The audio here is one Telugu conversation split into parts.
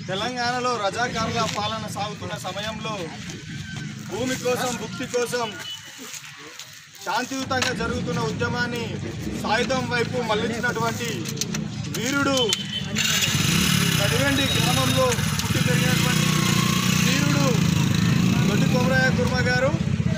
తెలంగాణలో రజాకారుల పాలన సాగుతున్న సమయంలో భూమి కోసం భుక్తి కోసం శాంతియుతంగా జరుగుతున్న ఉద్యమాన్ని సాయుధం వైపు మళ్లించినటువంటి వీరుడు కడివెండి గ్రామంలో పుట్టి పెరిగినటువంటి వీరుడు దొడ్డి కొమరయ్య కుర్మ గారు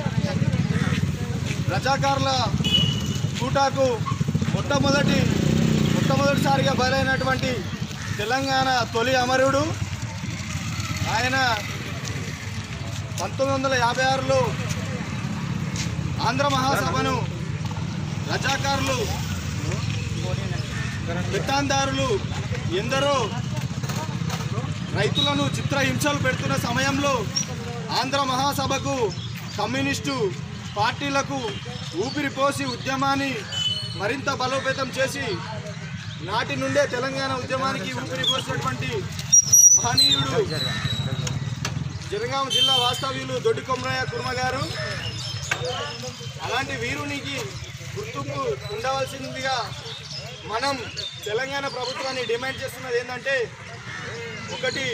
రజాకారుల కూటాకు మొట్టమొదటి మొట్టమొదటిసారిగా బలైనటువంటి తెలంగాణ తొలి అమరుడు ఆయన పంతొమ్మిది వందల యాభై ఆరులో ఆంధ్ర మహాసభను రజాకారులు విత్తాందారులు ఎందరో రైతులను చిత్రహింసలు పెడుతున్న సమయంలో ఆంధ్ర మహాసభకు కమ్యూనిస్టు పార్టీలకు ఊపిరి పోసి ఉద్యమాన్ని మరింత బలోపేతం చేసి నాటి నుండే తెలంగాణ ఉద్యమానికి ఊపిరి పోసినటువంటి మహనీయుడు జనగాం జిల్లా వాస్తవ్యులు దొడ్డి కొమరయ్య కుర్మ గారు అలాంటి వీరునికి గుర్తుకు ఉండవలసిందిగా మనం తెలంగాణ ప్రభుత్వాన్ని డిమాండ్ చేస్తున్నది ఏంటంటే ఒకటి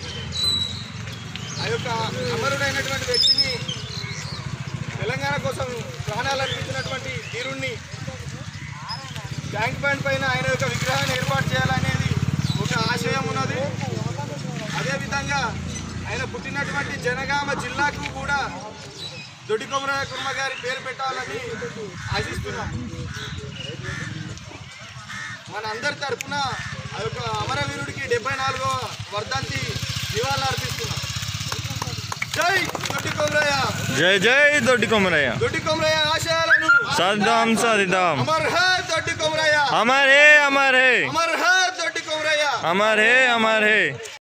ఆ యొక్క అమరుడైనటువంటి వ్యక్తిని తెలంగాణ కోసం ప్రాణాలు అర్పించినటువంటి వీరుణ్ణి ట్యాంక్ బండ్ పైన ఆయన యొక్క విగ్రహాన్ని ఏర్పాటు చేయాలనేది ఒక ఆశయం ఉన్నది అదేవిధంగా ఆయన పుట్టినటువంటి జనగామ జిల్లాకు కూడా దొడ్డి కొమరయ్య కుర్మ గారి పేరు పెట్టాలని ఆశిస్తున్నాం మన అందరి తరఫున ఆ యొక్క అమరవీరుడికి డెబ్బై నాలుగో వర్ధంతి నివాళులు అర్పిస్తున్నాం జై దొడ్డి కొమరయ్య జై జై దొడ్డి కొమరయ్య దొడ్డి కొమరయ్య ఆశయాలను సాధిద్దాం సాధిద్దాం అమర్ హే దొడ్డి కొమరయ్య అమర్ హే అమర్ హే అమర్ హే దొడ్డి కొమరయ్య అమర్ హే అమర్ హే